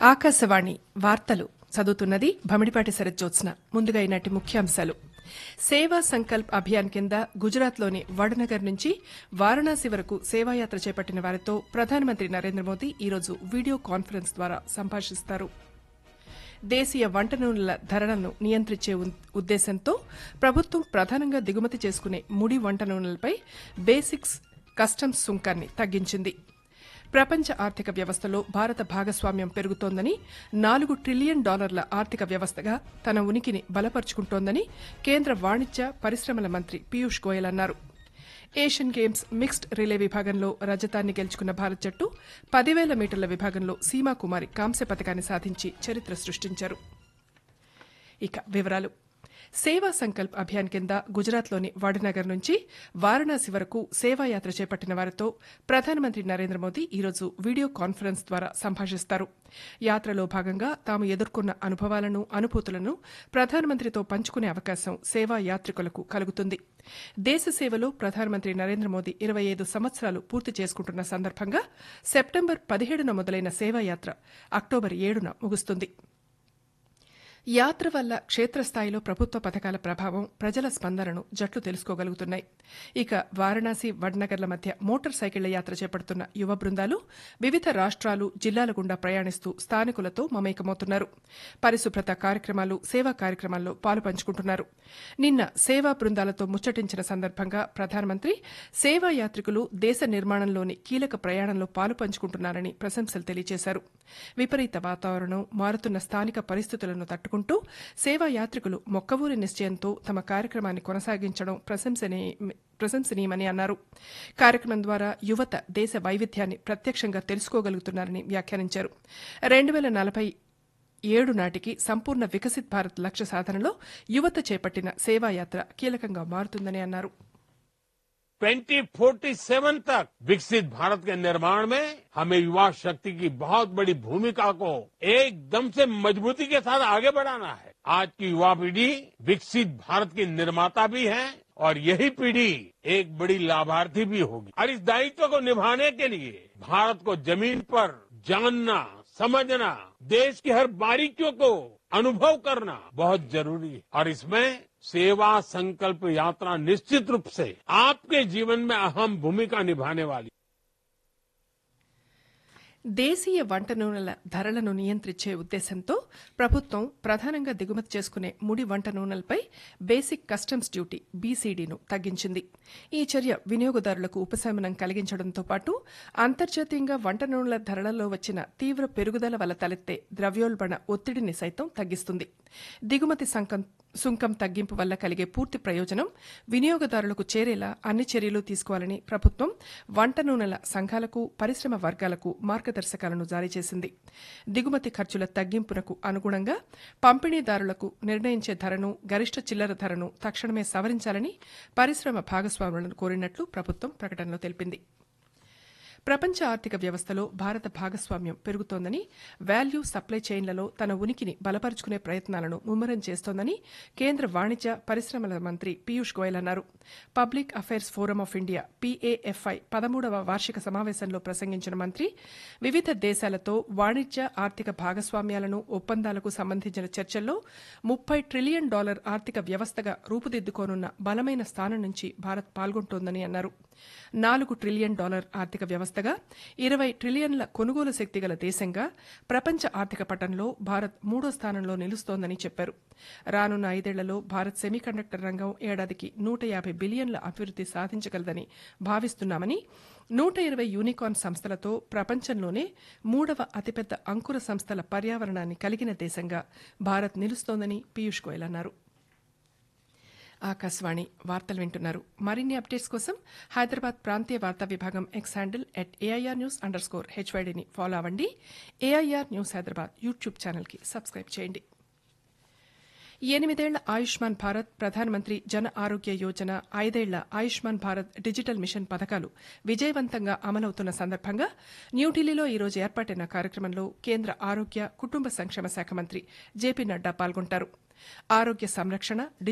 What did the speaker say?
ఆకాశవాణి వార్తలు చదువుతున్నది భమిడిపాటి శరజ్జోత్స్న ముందుగా ఈనాటి ముఖ్యాంశాలు సేవా సంకల్ప్ అభియాన్ కింద గుజరాత్లోని వడనగర్ నుంచి వారణాసి వరకు సేవాయాత్ర చేపట్టిన వారితో ప్రధానమంత్రి నరేంద్ర మోదీ ఈరోజు వీడియో కాన్ఫరెన్స్ ద్వారా సంభాషిస్తారు దేశీయ వంట నూనెల ధరలను నియంత్రించే ఉన్- ఉద్దేశంతో ప్రభుత్వం ప్రధానంగా దిగుమతి చేసుకునే ముడి వంట నూనెలపై బేసిక్స్ కస్టమ్స్ సుంకాన్ని తగ్గించింది ప్రపంచ ఆర్థిక వ్యవస్థలో భారత భాగస్వామ్యం పెరుగుతోందని నాలుగు ట్రిలియన్ డాలర్ల ఆర్థిక వ్యవస్థగా తన ఉనికిని బలపరుచుకుంటోందని కేంద్ర వాణిజ్య పరిశ్రమల మంత్రి పీయూష్ గోయల్ అన్నారు ఏషియన్ గేమ్స్ మిక్స్డ్ రిలే విభాగంలో రజతాన్ని గెలుచుకున్న భారత్ జట్టు పదివేల మీటర్ల విభాగంలో సీమా కుమారి కాంస్య పథకాన్ని సాధించి చరిత్ర సృష్టించారు ఇక వివరాలు సేవా సంకల్ప్ అభియాన్ కింద గుజరాత్లోని వడనగర్ నుంచి వారణాసి వరకు సేవాయాత్ర చేపట్టిన వారితో ప్రధానమంత్రి నరేంద్ర మోదీ ఈరోజు వీడియో కాన్ఫరెన్స్ ద్వారా సంభాషిస్తారు యాత్రలో భాగంగా తాము ఎదుర్కొన్న అనుభవాలను అనుభూతులను ప్రధానమంత్రితో పంచుకునే అవకాశం సేవా యాత్రికులకు కలుగుతుంది దేశ సేవలో ప్రధానమంత్రి నరేంద్ర మోదీ ఇరవై ఐదు సంవత్సరాలు పూర్తి చేసుకుంటున్న సందర్భంగా సెప్టెంబర్ పదిహేడున మొదలైన సేవాయాత్ర అక్టోబర్ ఏడున ముగుస్తుంది యాత్ర వల్ల క్షేత్రస్థాయిలో ప్రభుత్వ పథకాల ప్రభావం ప్రజల స్పందనను జట్లు తెలుసుకోగలుగుతున్నాయి ఇక వారణాసి వడ్నగర్ల మధ్య మోటార్ సైకిళ్ల యాత్ర చేపడుతున్న యువ బృందాలు వివిధ రాష్ట్రాలు జిల్లాల గుండా ప్రయాణిస్తూ స్థానికులతో మమేకమవుతున్నారు పరిశుభ్రత కార్యక్రమాలు సేవా కార్యక్రమాల్లో పాలు పంచుకుంటున్నారు నిన్న సేవా బృందాలతో ముచ్చటించిన సందర్భంగా ప్రధానమంత్రి సేవా యాత్రికులు దేశ నిర్మాణంలోని కీలక ప్రయాణంలో పాలు పంచుకుంటున్నారని ప్రశంసలు తెలియజేశారు విపరీత వాతావరణం మారుతున్న స్థానిక పరిస్థితులను తట్టుకుంటూ సేవా యాత్రికులు మొక్కవూరి నిశ్చయంతో తమ కార్యక్రమాన్ని కొనసాగించడం ప్రశంసనీయ ప్రశంసనీయమని అన్నారు కార్యక్రమం ద్వారా యువత దేశ వైవిధ్యాన్ని ప్రత్యక్షంగా తెలుసుకోగలుగుతున్నారని వ్యాఖ్యానించారు రెండు వేల నలభై ఏడు నాటికి సంపూర్ణ వికసిత్ భారత్ లక్ష్య సాధనలో యువత చేపట్టిన సేవాయాత్ర కీలకంగా మారుతుందని అన్నారు 2047 तक विकसित भारत के निर्माण में हमें युवा शक्ति की बहुत बड़ी भूमिका को एकदम से मजबूती के साथ आगे बढ़ाना है आज की युवा पीढ़ी विकसित भारत की निर्माता भी है और यही पीढ़ी एक बड़ी लाभार्थी भी होगी और इस दायित्व को निभाने के लिए भारत को जमीन पर जानना समझना देश की हर बारीकियों को अनुभव करना बहुत जरूरी है और इसमें सेवा संकल्प यात्रा निश्चित रूप से आपके जीवन में अहम भूमिका निभाने वाली దేశీయ వంట నూనెల ధరలను నియంత్రించే ఉద్దేశంతో ప్రభుత్వం ప్రధానంగా దిగుమతి చేసుకునే ముడి వంట నూనెలపై బేసిక్ కస్టమ్స్ డ్యూటీ బీసీడీను తగ్గించింది ఈ చర్య వినియోగదారులకు ఉపశమనం కలిగించడంతో పాటు అంతర్జాతీయంగా వంట నూనెల ధరలలో వచ్చిన తీవ్ర పెరుగుదల వల్ల తలెత్తే ద్రవ్యోల్బణ ఒత్తిడిని సైతం తగ్గిస్తుంది దిగుమతి సంకం సుంకం తగ్గింపు వల్ల కలిగే పూర్తి ప్రయోజనం వినియోగదారులకు చేరేలా అన్ని చర్యలు తీసుకోవాలని ప్రభుత్వం వంట నూనెల సంఘాలకు పరిశ్రమ వర్గాలకు మార్గదర్శకాలను జారీ చేసింది దిగుమతి ఖర్చుల తగ్గింపునకు అనుగుణంగా పంపిణీదారులకు నిర్ణయించే ధరను గరిష్ట చిల్లర ధరను తక్షణమే సవరించాలని పరిశ్రమ భాగస్వాములను కోరినట్లు ప్రభుత్వం ప్రకటనలో తెలిపింది ప్రపంచ ఆర్థిక వ్యవస్థలో భారత భాగస్వామ్యం పెరుగుతోందని వాల్యూ సప్లై చైన్లలో తన ఉనికిని బలపరుచుకునే ప్రయత్నాలను ముమ్మరం చేస్తోందని కేంద్ర వాణిజ్య పరిశ్రమల మంత్రి పీయూష్ గోయల్ అన్నారు public affairs forum of India PAFI పదమూడవ వార్షిక సమావేశంలో ప్రసంగించిన మంత్రి వివిధ దేశాలతో వాణిజ్య ఆర్థిక భాగస్వామ్యాలను ఒప్పందాలకు సంబంధించిన చర్చల్లో ముప్పై ట్రిలియన్ డాలర్ ఆర్థిక వ్యవస్థగా రూపుదిద్దుకోనున్న బలమైన స్థానం నుంచి భారత్ పాల్గొంటోందని అన్నారు నాలుగు ట్రిలియన్ డాలర్ ఆర్థిక వ్యవస్థగా ఇరవై ట్రిలియన్ల కొనుగోలు శక్తి గల దేశంగా ప్రపంచ ఆర్థిక పటంలో భారత్ మూడో స్థానంలో నిలుస్తోందని చెప్పారు రానున్న ఐదేళ్లలో భారత్ సెమీకండక్టర్ రంగం ఏడాదికి నూట యాభై బిలియన్ల అభివృద్ది సాధించగలదని భావిస్తున్నామని నూట ఇరవై యూనికార్న్ సంస్థలతో ప్రపంచంలోనే మూడవ అతిపెద్ద అంకుర సంస్థల పర్యావరణాన్ని కలిగిన దేశంగా భారత్ నిలుస్తోందని పీయూష్ గోయల్ అన్నారు ఆకాశవాణి వార్తలు వింటున్నారు మరిన్ని అప్డేట్స్ కోసం హైదరాబాద్ ప్రాంతీయ వార్తా విభాగం X handle at AIR news underscore హెచ్వైడీని ఫాలో అవ్వండి ఏఐఆర్ న్యూస్ హైదరాబాద్ యూట్యూబ్ ఛానల్కి సబ్స్క్రైబ్ చేయండి ఎనిమిదేళ్ల ఆయుష్మాన్ భారత్ ప్రధానమంత్రి జన ఆరోగ్య యోజన ఐదేళ్ల ఆయుష్మాన్ భారత్ డిజిటల్ మిషన్ పథకాలు విజయవంతంగా అమలవుతున్న సందర్భంగా న్యూఢిల్లీలో ఈరోజు ఏర్పాటైన కార్యక్రమంలో కేంద్ర ఆరోగ్య కుటుంబ సంక్షేమ శాఖ మంత్రి జేపీ నడ్డా పాల్గొంటారు ఆరోగ్య సంరక్షణ